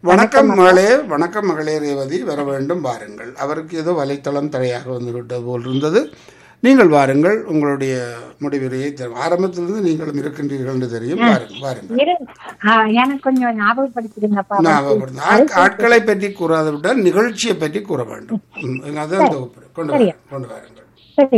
வணக்கம் மகளே வணக்கம் மகளே ரேவதி வர வேண்டும் வாருங்கள் அவருக்கு ஏதோ வலைத்தளம் தடையாக வந்து விட்டது போல் இருந்தது நீங்கள் வாருங்கள் உங்களுடைய முடிவுரையை தரும் ஆரம்பத்திலிருந்து நீங்களும் இருக்கின்றீர்கள் என்று தெரியும் வாருங்கள் வாருங்கள் இரு ஆ, எனக்கு கொஞ்சம் ஞாபகப்படுத்திடுங்கப்பா ஞாபகப்படுத்த ஆட்- ஆட்களை பற்றி கூறாது விட்டால் நிகழ்ச்சியை பற்றி கூற வேண்டும் ம், அதான் தொகுப்பு கொண்டு வாருங்கள் கொண்டு வாருங்கள் சரி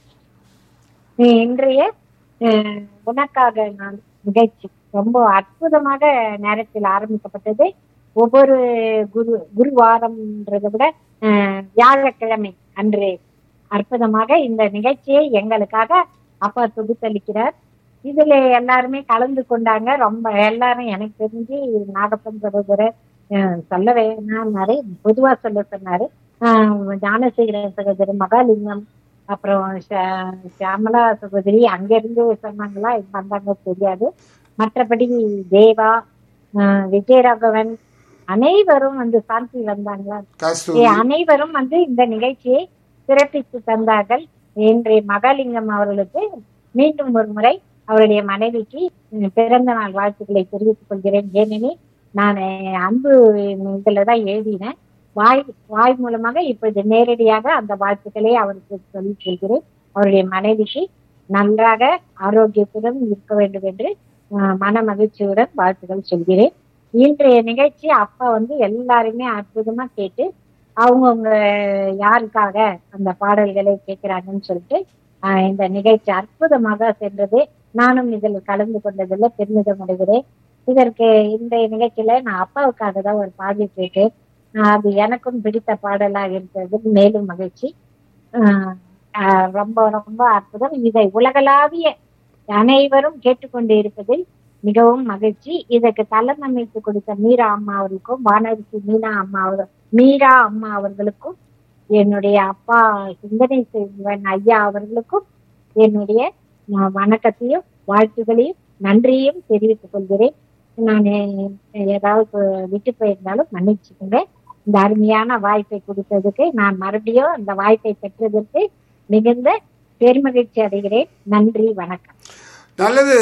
இன்றைய அஹ், உனக்காக நான் நிகழ்ச்சி ரொம்ப அற்புதமாக நேரத்தில் ஆரம்பிக்கப்பட்டது ஒவ்வொரு குரு குருவாரம்ன்றதை விட அஹ், வியாழக்கிழமை அன்று அற்புதமாக இந்த நிகழ்ச்சியை எங்களுக்காக அப்பா தொகுத்தளிக்கிறார் இதுல எல்லாருமே கலந்து கொண்டாங்க ரொம்ப எல்லாரும் எனக்கு தெரிஞ்சு நாகப்பன் சகோதரர் அஹ், சொல்ல வேணாம்னாரு பொதுவா சொல்ல சொன்னாரு ஆஹ் ஞானசேகரன் சகோதரி மகாலிங்கம் அப்புறம் ஷ- ஷியாமலா சகோதரி அங்க இருந்து சொன்னாங்களா இங்க வந்தாங்க தெரியாது மற்றபடி தேவா ஆஹ் விஜயராகவன் அனைவரும் வந்து சாந்தி வந்தாங்களா கஸ்தூரி ஏ, அனைவரும் வந்து இந்த நிகழ்ச்சியை சிறப்பித்து தந்தார்கள் இன்றைய மகாலிங்கம் அவர்களுக்கு மீண்டும் ஒரு முறை அவருடைய மனைவிக்கு உம், பிறந்த நாள் வாழ்த்துக்களை தெரிவித்துக் கொள்கிறேன் ஏனெனில் நான் அஹ், அன்பு இதுலதான் எழுதினேன் வாய் வாய் மூலமாக இப்பொழுது நேரடியாக அந்த வாழ்த்துக்களை அவருக்கு சொல்லிக் கொள்கிறேன் அவருடைய மனைவிக்கு நன்றாக ஆரோக்கியத்துடன் இருக்க வேண்டும் என்று அஹ், மன மகிழ்ச்சியுடன் வாழ்த்துக்கள் சொல்கிறேன் இன்றைய நிகழ்ச்சி அப்பா வந்து எல்லாருமே அற்புதமா கேட்டு அவங்கவுங்க யாருக்காக அந்த பாடல்களை கேட்கிறாங்கன்னு சொல்லிட்டு ஆஹ் இந்த நிகழ்ச்சி அற்புதமாக சென்றது நானும் இதில் கலந்து கொண்டதில் பெருமிதம் அடைகிறேன் இதற்கு இந்த நிகழ்ச்சியில நான் அப்பாவுக்காக தான் ஒரு பாடல் கேட்டேன் ஆஹ் அது எனக்கும் பிடித்த பாடலாக இருந்தது மேலும் மகிழ்ச்சி ஆஹ் ஆஹ் ரொம்ப ரொம்ப அற்புதம் இதை உலகளாவிய அனைவரும் கேட்டுக்கொண்டு இருப்பதில் மிகவும் மகிழ்ச்சி இதற்கு தளம் அமைத்து கொடுத்த மீரா அம்மா அவர்களுக்கும் வானரிசி மீனா அம்மா அவர் மீரா அம்மா அவர்களுக்கும் என்னுடைய அப்பா சிந்தனை செல்வன் ஐயா அவர்களுக்கும் என்னுடைய அஹ், வணக்கத்தையும் வாழ்த்துகளையும் நன்றியும் தெரிவித்துக் கொள்கிறேன் நான் எ- ஏதாவது விட்டு போயிருந்தாலும் மன்னிச்சுக்கோங்க இந்த அருமையான வாய்ப்பை கொடுத்ததுக்கு நான் மறுபடியும் அந்த வாய்ப்பை பெற்றதற்கு மிகுந்த பெருமகிழ்ச்சி அடைகிறேன் நன்றி வணக்கம் நல்லது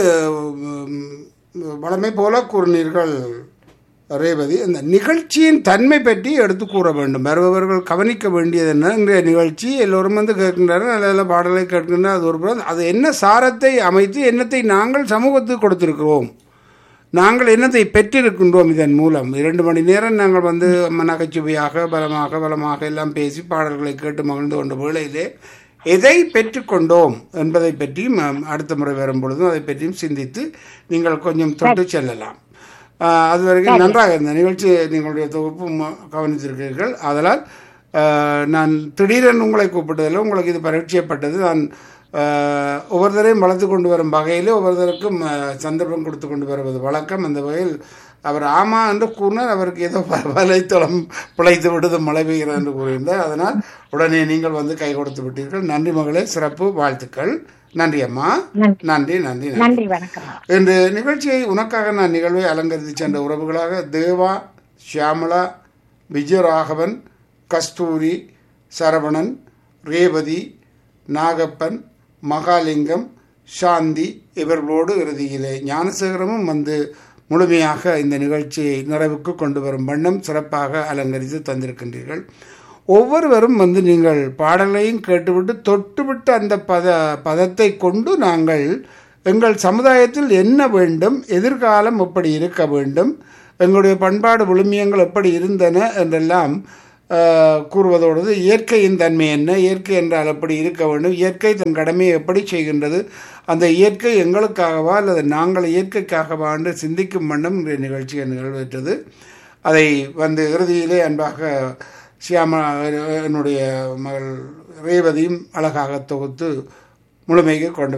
உம், வளமை போல கூறினீர்கள் ரேவதி இந்த நிகழ்ச்சியின் தன்மை பற்றி எடுத்து கூற வேண்டும் வருபவர்கள் கவனிக்க வேண்டியது என்ன இன்றைய நிகழ்ச்சி எல்லோரும் வந்து கேட்கின்றனர் நல்ல நல்ல பாடலை கேட்கின்றனர் அது ஒரு புறம் அது என்ன சாரத்தை அமைத்து என்னத்தை நாங்கள் சமூகத்துக்கு கொடுத்திருக்கிறோம் நாங்கள் என்னத்தை பெற்றிருக்கின்றோம் இதன் மூலம் இரண்டு மணி நேரம் நாங்கள் வந்து நகைச்சுவையாக பலமாக பலமாக எல்லாம் பேசி பாடல்களை கேட்டு மகிழ்ந்து கொண்ட வேளையிலே எதை பெற்றுக்கொண்டோம் என்பதை பற்றியும் நாம் அடுத்த முறை வரும் பொழுதும் அதை பற்றியும் சிந்தித்து நீங்கள் கொஞ்சம் தொட்டு செல்லலாம் ஆஹ் அது வரைக்கும் நன்றாக இருந்த நிகழ்ச்சி நீங்களுடைய தொகுப்பு ம- கவனித்திருக்கிறீர்கள் அதனால் ஆஹ் நான் திடீரென உங்களை கூப்பிட்டதில் உங்களுக்கு இது பரீட்சைப்பட்டது நான் ஆஹ் ஒவ்வொருத்தரையும் வளர்த்து கொண்டு வரும் வகையில் ஒவ்வொருத்தருக்கும் ஆஹ் சந்தர்ப்பம் கொடுத்து கொண்டு வருவது வழக்கம் அந்த வகையில் அவர் ஆமா என்று கூறினார் அவருக்கு ஏதோ வ- வலைத்தளம் பிழைத்து விடுது மழை பெய்கிறது என்று கூறியிருந்தார் அதனால் உடனே நீங்கள் வந்து கை கொடுத்து விட்டீர்கள் நன்றி மகளே சிறப்பு வாழ்த்துக்கள் நன்றி அம்மா நன்றி. நன்றி நன்றி நன்றி நன்றி வணக்கம் இன்று நிகழ்ச்சியை உனக்காக நான் நிகழ்வை அலங்கரித்து சென்ற உறவுகளாக தேவா ஷியாமளா விஜயராகவன் கஸ்தூரி சரவணன் ரேவதி நாகப்பன் மகாலிங்கம் சாந்தி இவர்களோடு இறுதியிலே ஞானசேகரமும் வந்து முழுமையாக இந்த நிகழ்ச்சியை நிறைவுக்கு கொண்டு வரும் வண்ணம் சிறப்பாக அலங்கரித்து தந்திருக்கின்றீர்கள் ஒவ்வொருவரும் வந்து நீங்கள் பாடலையும் கேட்டுவிட்டு தொட்டுவிட்டு அந்த பத பதத்தை கொண்டு நாங்கள் எங்கள் சமுதாயத்தில் என்ன வேண்டும் எதிர்காலம் எப்படி இருக்க வேண்டும் எங்களுடைய பண்பாடு விழுமியங்கள் எப்படி இருந்தன என்றெல்லாம் ஆஹ், கூறுவதோடு இயற்கையின் தன்மை என்ன இயற்கை என்றால் எப்படி இருக்க வேண்டும் இயற்கை தன் கடமையை எப்படி செய்கின்றது அந்த இயற்கை எங்களுக்காகவா அல்லது நாங்கள் இயற்கைக்காகவா என்று சிந்திக்கும் வண்ணம் இந்த நிகழ்ச்சி நிகழ்வேற்றது அதை வந்து இறுதியிலே அன்பாக சியாமா என்னுடைய மகள் ரேவதியும் அழகாக தொகுத்து முழுமைக்கு கொண்டு